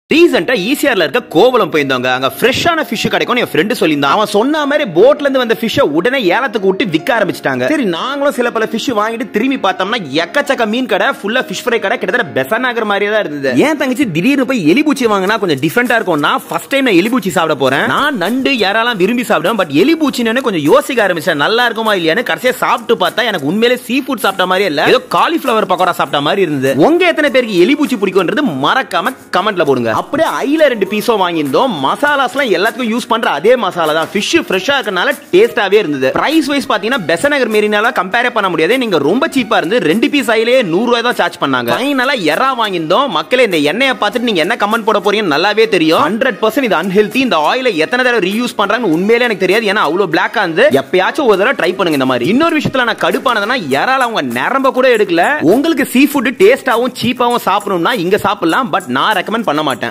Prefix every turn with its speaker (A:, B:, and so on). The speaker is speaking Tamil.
A: ரீசெண்டா ஈசிஆர்ல இருக்க கோவலம் போயிருந்தாங்க அங்க ஃப்ரெஷ்ஷான ஃபிஷ் கிடைக்கும் என் ஃப்ரெண்டு சொல்லியிருந்தான் அவன் சொன்ன மாதிரி போட்ல இருந்து வந்த ஃபிஷ்ஷை உடனே ஏலத்துக்கு விட்டு விற்க ஆரம்பிச்சிட்டாங்க சரி நாங்களும் சில பல ஃபிஷ் வாங்கிட்டு திரும்பி பார்த்தோம்னா எக்கச்சக்க மீன் கடை ஃபுல்லா ஃபிஷ் ஃப்ரை கடை கிட்டத்தட்ட பெசன் ஆகிற மாதிரியே தான் இருந்தது ஏன் தங்கச்சி திடீர்னு போய் எலிபூச்சி வாங்கினா கொஞ்சம் டிஃப்ரெண்டா இருக்கும் நான் ஃபர்ஸ்ட் டைம் நான் எலிபூச்சி சாப்பிட போறேன் நான் நண்டு யாரெல்லாம் விரும்பி சாப்பிடுவேன் பட் எலிபூச்சின்னு கொஞ்சம் யோசிக்க ஆரம்பிச்சேன் நல்லா இருக்குமா இல்லையான்னு கடைசியா சாப்பிட்டு பார்த்தா எனக்கு உண்மையிலே சீ ஃபுட் சாப்பிட்ட மாதிரி இல்ல ஏதோ காலிஃபிளவர் பக்கோடா சாப்பிட்ட மாதிரி இருந்தது உங்க எத்தனை பேருக்கு எலிபூச்சி பிடிக்கும்ன்றது மறக்காம கமெண்ட்ல போடுங்க அப்படியே ஐல ரெண்டு பீஸோ வாங்கியிருந்தோம் மசாலாஸ்லாம் எல்லாத்துக்கும் யூஸ் பண்ற அதே மசாலா தான் ஃபிஷ் ஃப்ரெஷ்ஷா இருக்கனால டேஸ்டாவே இருந்தது பிரைஸ் வைஸ் பாத்தீங்கன்னா பெசநகர் மெரினால கம்பேர் பண்ண முடியாது நீங்க ரொம்ப சீப்பா இருந்து ரெண்டு பீஸ் ஐலே நூறு ரூபாய் தான் சார்ஜ் பண்ணாங்க ஃபைனலா எறா வாங்கியிருந்தோம் மக்களே இந்த எண்ணெயை பார்த்துட்டு நீங்க என்ன கமெண்ட் போட போறீங்கன்னு நல்லாவே தெரியும் ஹண்ட்ரட் பர்சன்ட் இது அன்ஹெல்தி இந்த ஆயில எத்தனை தடவை ரீயூஸ் பண்றாங்கன்னு உண்மையிலே எனக்கு தெரியாது ஏன்னா அவ்வளவு பிளாக்கா இருந்து எப்பயாச்சும் ஒரு தடவை ட்ரை பண்ணுங்க இந்த மாதிரி இன்னொரு விஷயத்துல நான் கடுப்பானதுன்னா யாரால அவங்க நரம்ப கூட எடுக்கல உங்களுக்கு சீ ஃபுட் டேஸ்டாவும் சீப்பாவும் சாப்பிடணும்னா இங்க சாப்பிடலாம் பட் நான் ரெக்கமெண்ட் பண்ண மாட்டேன்